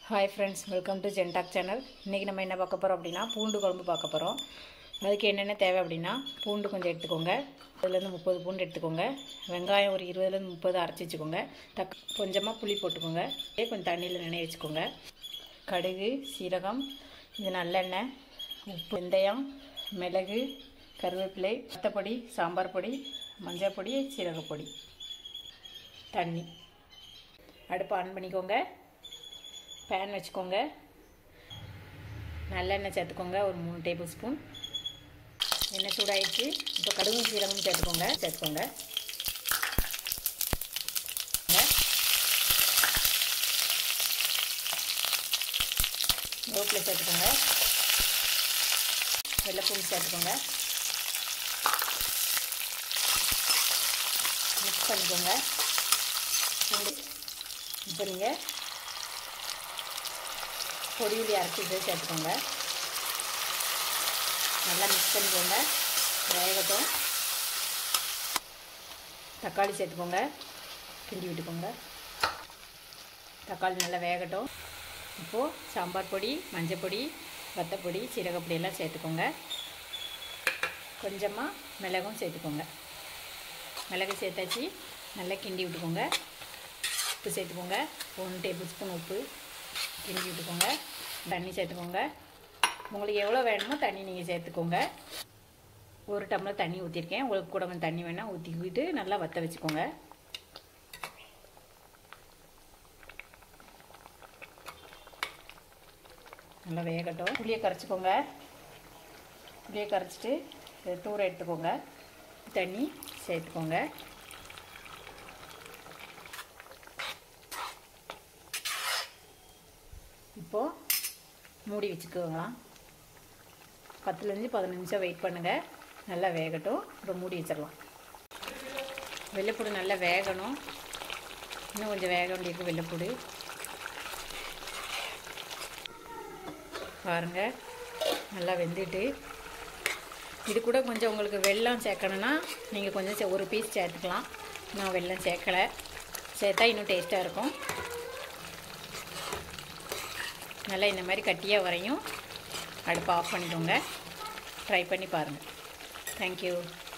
hi friends welcome to ஜென்டாக் channel இன்றைக்கி நம்ம என்ன பார்க்க போகிறோம் அப்படின்னா பூண்டு குழம்பு பார்க்க போகிறோம் அதுக்கு என்னென்ன தேவை அப்படின்னா பூண்டு கொஞ்சம் எடுத்துக்கோங்க அதுலேருந்து முப்பது பூண்டு எடுத்துக்கோங்க வெங்காயம் ஒரு இருபதுலேருந்து முப்பது அரைச்சி வச்சுக்கோங்க தக் கொஞ்சமாக புளி போட்டுக்கோங்க இதே கொஞ்சம் தண்ணியில் நினைய வச்சுக்கோங்க கடுகு சீரகம் இது நல்லெண்ணெய் உப்பு வெந்தயம் மிளகு கருவேப்பிலை வத்தப்பொடி சாம்பார் பொடி மஞ்சள் பொடி சீரகப்பொடி தண்ணி அடுப்பு ஆன் பண்ணிக்கோங்க பேன் வச்சுக்கோங்க நல்லெண்ணெய் சேர்த்துக்கோங்க ஒரு மூணு டேபிள் ஸ்பூன் எண்ணெய் சூடாயிடுச்சு இப்போ கடுகும் சீரகம் சேர்த்துக்கோங்க சேர்த்துக்கோங்க ரோட்டில் சேர்த்துக்கோங்க வெள்ளைப்பூண்டு சேர்த்துக்கோங்க மிக்ஸ் பண்ணிக்கோங்க பூண்டு இப்போ நீங்கள் பொடி உள்ளி அரைச்சி இதை சேர்த்துக்கோங்க நல்லா மிக்ஸ் பண்ணிக்கோங்க வேகட்டும் தக்காளி சேர்த்துக்கோங்க கிண்டி விட்டுக்கோங்க தக்காளி நல்லா வேகட்டும் இப்போது சாம்பார் பொடி மஞ்சள் பொடி வத்தப்பொடி சீரகப்பொடி எல்லாம் சேர்த்துக்கோங்க கொஞ்சமாக மிளகும் சேர்த்துக்கோங்க மிளகு சேர்த்தாச்சு நல்லா கிண்டி விட்டுக்கோங்க உப்பு சேர்த்துக்கோங்க ஒன்று டேபிள் ஸ்பூன் உப்பு கிண்டி விட்டுக்கோங்க தண்ணி சேர்த்துக்கோங்க உங்களுக்கு எவ்வளோ வேணுமோ தண்ணி நீங்கள் சேர்த்துக்கோங்க ஒரு டம்ளர் தண்ணி ஊற்றிருக்கேன் உங்களுக்கு கூட கொஞ்சம் தண்ணி வேணால் ஊற்றிக்கிட்டு நல்லா வற்ற வச்சுக்கோங்க நல்லா வேகட்டும் புளியை கரைச்சிக்கோங்க புளியை கரைச்சிட்டு தூர எடுத்துக்கோங்க தண்ணி சேர்த்துக்கோங்க இப்போது மூடி வச்சுக்கோங்களாம் பத்துலேருந்து பதினஞ்சு நிமிஷம் வெயிட் பண்ணுங்கள் நல்லா வேகட்டும் இப்போ மூடி வச்சிடலாம் வெள்ளைப்பூடு நல்லா வேகணும் இன்னும் கொஞ்சம் வேக வேண்டியிருக்கு வெள்ளைப்பூடு பாருங்கள் நல்லா வெந்துட்டு இது கூட கொஞ்சம் உங்களுக்கு வெல்லம் சேர்க்கணுன்னா நீங்கள் கொஞ்சம் சே- ஒரு பீஸ் சேர்த்துக்கலாம் நான் வெல்லம் சேர்க்கலை சேர்த்தா இன்னும் டேஸ்ட்டாக இருக்கும் நல்லா இந்த மாதிரி கட்டியாக வரையும் அடுப்பை ஆஃப் பண்ணிக்கோங்க ட்ரை பண்ணி பாருங்கள் தேங்க்யூ